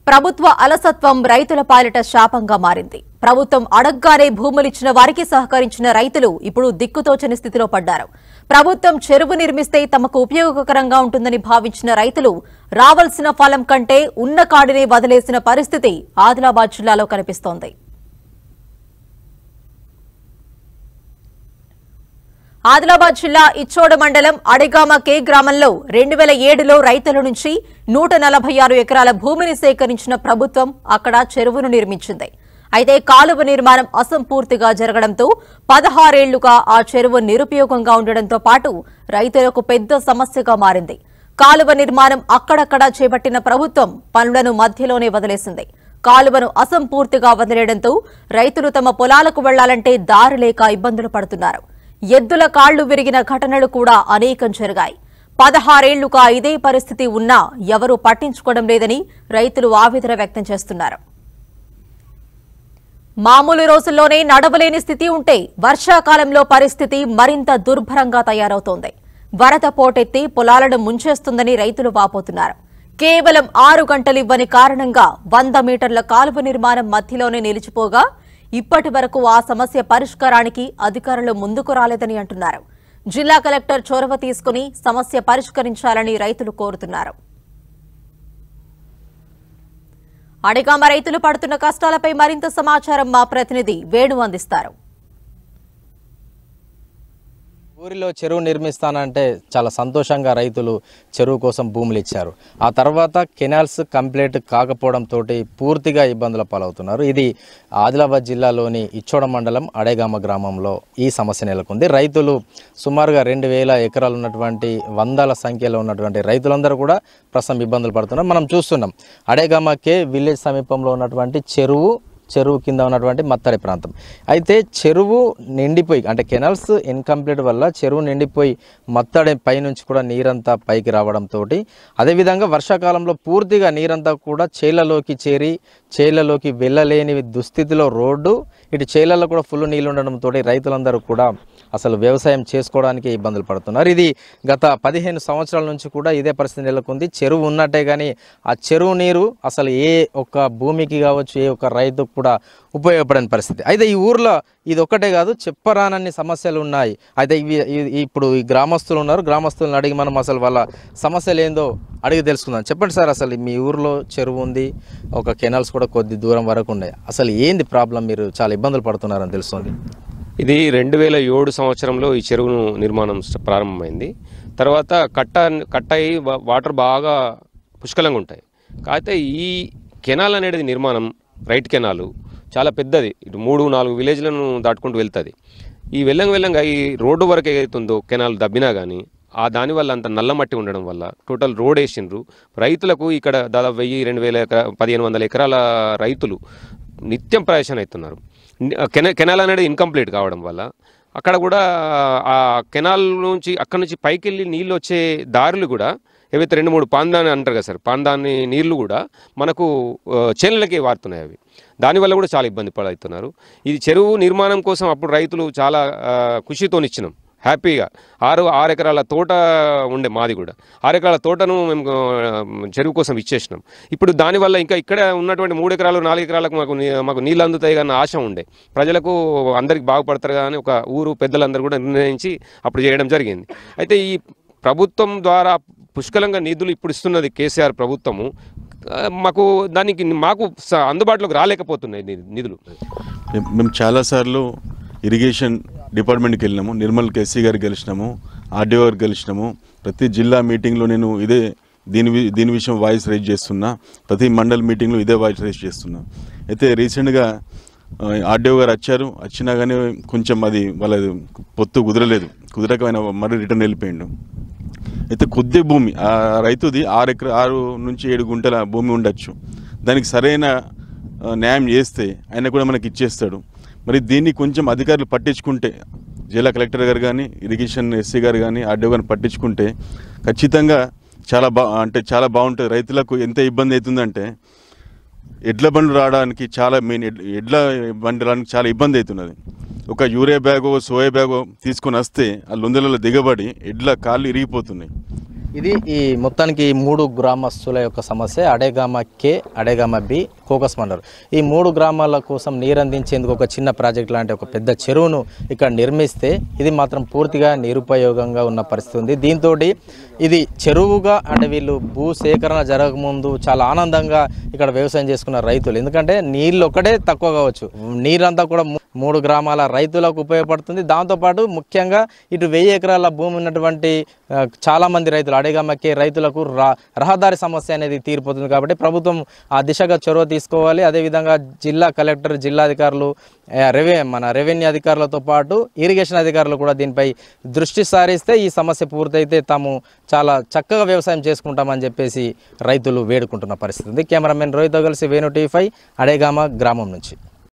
ప్రభుత్వ అలసత్వం రైతుల పాలిట శాపంగా మారింది ప్రభుత్వం అడగ్గానే భూములిచ్చిన వారికి సహకరించిన రైతులు ఇప్పుడు దిక్కుతోచని స్థితిలో పడ్డారు ప్రభుత్వం చెరువు నిర్మిస్తే తమకు ఉపయోగకరంగా ఉంటుందని భావించిన రైతులు రావాల్సిన ఫలం కంటే ఉన్న కాడినే వదిలేసిన పరిస్థితి ఆదిలాబాద్ జిల్లాలో కనిపిస్తోంది ఆదిలాబాద్ జిల్లా ఇచ్చోడ మండలం అడిగామ కే గ్రామంలో రెండు వేల ఏడులో రైతుల నుంచి నూట నలభై ఆరు ఎకరాల భూమిని సేకరించిన ప్రభుత్వం అక్కడ చెరువును నిర్మించింది అయితే కాలువ నిర్మాణం అసంపూర్తిగా జరగడంతో పదహారేళ్లుగా ఆ చెరువు నిరుపయోగంగా ఉండడంతో పాటు రైతులకు పెద్ద సమస్యగా మారింది కాలువ నిర్మాణం అక్కడక్కడా చేపట్టిన ప్రభుత్వం పనులను మధ్యలోనే వదిలేసింది కాలువను అసంపూర్తిగా వదిలేయడంతో రైతులు తమ పొలాలకు వెళ్లాలంటే దారి లేక ఇబ్బందులు పడుతున్నారు ఎద్దుల కాళ్లు విరిగిన ఘటనలు కూడా అనేకం జరిగాయి పదహారేళ్లుగా ఇదే పరిస్థితి ఉన్నా ఎవరూ పట్టించుకోవడం లేదని రైతులు ఆవేదన వ్యక్తం చేస్తున్నారు మామూలు రోజుల్లోనే నడవలేని స్థితి ఉంటే వర్షాకాలంలో పరిస్థితి మరింత దుర్భరంగా తయారవుతోంది వరద పోటెత్తి పొలాలను ముంచేస్తుందని రైతులు వాపోతున్నారు కేవలం ఆరు గంటలివ్వని కారణంగా వంద మీటర్ల కాలువ నిర్మాణం మధ్యలోనే నిలిచిపోగా ఇప్పటి వరకు ఆ సమస్య పరిష్కారానికి అధికారులు ముందుకు రాలేదని అంటున్నారు జిల్లా కలెక్టర్ చొరవ తీసుకుని సమస్య పరిష్కరించాలని రైతులు కోరుతున్నారు అడిగామ రైతులు పడుతున్న కష్టాలపై మరింత సమాచారం మా ప్రతినిధి వేణు అందిస్తారు ఊరిలో చెరువు నిర్మిస్తానంటే చాలా సంతోషంగా రైతులు చెరువు కోసం భూములు ఇచ్చారు ఆ తర్వాత కెనాల్స్ కంప్లీట్ కాకపోవడంతో పూర్తిగా ఇబ్బందుల పాలవుతున్నారు ఇది ఆదిలాబాద్ జిల్లాలోని ఇచ్చోడ మండలం అడేగామ గ్రామంలో ఈ సమస్య నెలకొంది రైతులు సుమారుగా రెండు వేల ఎకరాలు ఉన్నటువంటి వందల సంఖ్యలో ఉన్నటువంటి రైతులందరూ కూడా ప్రస్తుతం ఇబ్బందులు పడుతున్నారు మనం చూస్తున్నాం అడేగామకే విలేజ్ సమీపంలో ఉన్నటువంటి చెరువు చెరువు కింద ఉన్నటువంటి మత్తడి ప్రాంతం అయితే చెరువు నిండిపోయి అంటే కెనల్స్ ఇన్కంప్లీట్ వల్ల చెరువు నిండిపోయి మత్తడి పైనుంచి కూడా నీరంతా పైకి రావడంతో అదేవిధంగా వర్షాకాలంలో పూర్తిగా నీరంతా కూడా చేళ్లలోకి చేరి చేళ్లలోకి వెళ్ళలేని దుస్థితిలో రోడ్డు ఇటు చేళ్లలో కూడా ఫుల్ నీళ్ళు ఉండడంతో రైతులందరూ కూడా అసలు వ్యవసాయం చేసుకోవడానికి ఇబ్బందులు పడుతున్నారు ఇది గత పదిహేను సంవత్సరాల నుంచి కూడా ఇదే పరిస్థితి నెలకొంది చెరువు ఉన్నట్టే కానీ ఆ చెరువు నీరు అసలు ఏ ఒక్క భూమికి కావచ్చు ఏ ఒక్క రైతుకు కూడా ఉపయోగపడని పరిస్థితి అయితే ఈ ఊర్లో ఇది ఒక్కటే కాదు చెప్పరానన్ని సమస్యలు ఉన్నాయి అయితే ఇవి ఇవి- ఇప్పుడు ఈ గ్రామస్తులు ఉన్నారు గ్రామస్తులను అడిగి మనం అసలు వాళ్ళ సమస్యలు ఏందో అడిగి తెలుసుకుందాం చెప్పండి సార్ అసలు మీ ఊర్లో చెరువు ఉంది ఒక కెనాల్స్ కూడా కొద్ది దూరం వరకు ఉన్నాయి అసలు ఏంది ప్రాబ్లం మీరు చాలా ఇబ్బందులు పడుతున్నారని తెలుస్తుంది ఇది రెండు వేల ఏడు సంవత్సరంలో ఈ చెరువును నిర్మాణం స్ట- ప్రారంభమైంది తర్వాత కట్ట కట్ట అయి వా- వాటర్ బాగా పుష్కలంగా ఉంటాయి కాకపోతే ఈ కెనాల్ అనేది నిర్మాణం రైట్ కెనాలు చాలా పెద్దది ఇటు మూడు నాలుగు విలేజ్లను దాటుకుంటూ వెళ్తుంది ఈ వెళ్ళంగా వెళ్ళంగా ఈ రోడ్డు వరకు ఏదైతుందో కెనాల్ దబ్బినా కానీ ఆ దానివల్ల అంత నల్ల మట్టి ఉండడం వల్ల టోటల్ రోడ్ వేసిండ్రు రైతులకు ఇక్కడ దాదాపు వెయ్యి రెండు వేల ఎకరా పదిహేను వందల ఎకరాల రైతులు నిత్యం ప్రయాసం అవుతున్నారు ని- కెన కెనాల్ అనేది ఇన్కంప్లీట్ కావడం వల్ల అక్కడ కూడా ఆ కెనాల్ నుంచి అక్కడ నుంచి పైకి వెళ్ళి నీళ్ళు వచ్చే దారులు కూడా ఏవైతే రెండు మూడు పాందాన్ని అంటారు కదా సార్ పాందాన్ని నీళ్లు కూడా మనకు ఆ, చేనులకే వారుతున్నాయి అవి దానివల్ల కూడా చాలా ఇబ్బంది పడుతున్నారు ఇది చెరువు నిర్మాణం కోసం అప్పుడు రైతులు చాలా ఆ, ఖుషితోనిచ్చినాం హ్యాపీగా ఆరు ఆరు ఎకరాల తోట ఉండే మాది కూడా ఆరు ఎకరాల తోటను మేము ఆ, చెరువు కోసం ఇచ్చేసినాం ఇప్పుడు దానివల్ల ఇంకా ఇక్కడ ఉన్నటువంటి మూడు ఎకరాలు నాలుగు ఎకరాలకు మాకు నీ- మాకు నీళ్ళు అందుతాయి కానీ ఆశ ఉండే ప్రజలకు అందరికి బాగుపడతారు కానీ ఒక ఊరు పెద్దలందరూ కూడా నిర్ణయించి అప్పుడు చేయడం జరిగింది అయితే ఈ ప్రభుత్వం ద్వారా పుష్కలంగా నిధులు ఇప్పుడు ఇస్తున్నది కేసీఆర్ ప్రభుత్వము ఆ, మాకు దానికి మాకు స- అందుబాటులోకి రాలేకపోతున్నాయి ని- నిధులు మేము- మేము చాలాసార్లు ఇరిగేషన్ డిపార్ట్మెంట్కి వెళ్ళినాము నిర్మల్ కేసీ గారికి గెలిచినాము ఆర్డీఓ గారికి గెలిచినాము ప్రతి జిల్లా మీటింగ్లో నేను ఇదే దీని వి- దీని విషయం వాయిస్ రైజ్ చేస్తున్నా ప్రతి మండల్ మీటింగ్లో ఇదే వాయిస్ రైజ్ చేస్తున్నా అయితే రీసెంట్గా ఆర్డీఓ గారు వచ్చారు వచ్చినా కానీ కొంచెం అది వాళ్ళ పొత్తు కుదరలేదు కుదరకమైన మరీ రిటర్న్ వెళ్ళిపోయిండు అయితే కొద్ది భూమి ఆ రైతుది ఆరు ఎకర ఆరు నుంచి ఏడు గుంటల భూమి ఉండొచ్చు దానికి సరైన ఆ, న్యాయం చేస్తే ఆయన కూడా మనకి ఇచ్చేస్తాడు మరి దీన్ని కొంచెం అధికారులు పట్టించుకుంటే జిల్లా కలెక్టర్ గారు కానీ ఇరిగేషన్ ఎస్సీ గారు కానీ ఆర్డీఓ గారిని పట్టించుకుంటే ఖచ్చితంగా చాలా బా అంటే చాలా బాగుంటుంది రైతులకు ఎంత ఇబ్బంది అవుతుందంటే ఎడ్ల బండ్లు రావడానికి చాలా మెయిన్ ఎడ్- ఎడ్ల బండి రావడానికి చాలా ఇబ్బంది అవుతున్నది ఒక యూరియా బ్యాగో సోయా బ్యాగో తీసుకొని వస్తే ఆ లొందలలో దిగబడి ఎడ్ల కాళ్ళు ఇరిగిపోతున్నాయి ఇది ఈ మొత్తానికి ఈ మూడు గ్రామస్తుల యొక్క సమస్య అడేగామ కే అడేగామ బి కోకస్ మండల్ ఈ మూడు గ్రామాల కోసం నీరు అందించేందుకు ఒక చిన్న ప్రాజెక్ట్ లాంటి ఒక పెద్ద చెరువును ఇక్కడ నిర్మిస్తే ఇది మాత్రం పూర్తిగా నిరుపయోగంగా ఉన్న పరిస్థితి ఉంది దీంతో ఇది చెరువుగా అంటే వీళ్ళు భూ సేకరణ జరగకముందు చాలా ఆనందంగా ఇక్కడ వ్యవసాయం చేసుకున్న రైతులు ఎందుకంటే నీళ్ళు ఒక్కటే తక్కువ కావచ్చు నీరంతా కూడా మూ- మూడు గ్రామాల రైతులకు ఉపయోగపడుతుంది దాంతోపాటు ముఖ్యంగా ఇటు వెయ్యి ఎకరాల భూమి ఉన్నటువంటి ఆ, చాలా మంది రైతులు అడేగమ్మకే రైతులకు రా రహదారి సమస్య అనేది తీరిపోతుంది కాబట్టి ప్రభుత్వం ఆ దిశగా చొరవ తీసుకోవాలి అదేవిధంగా జిల్లా కలెక్టర్ జిల్లాధికారులు ఆ, రెవె మన రెవెన్యూ అధికారులతో పాటు ఇరిగేషన్ అధికారులు కూడా దీనిపై దృష్టి సారిస్తే ఈ సమస్య పూర్తయితే తాము చాలా చక్కగా వ్యవసాయం చేసుకుంటామని చెప్పేసి రైతులు వేడుకుంటున్న పరిస్థితి ఉంది కెమెరామెన్ రోహిత్తో కలిసి వేణు టీ ఫైవ్ అడేగామ గ్రామం నుంచి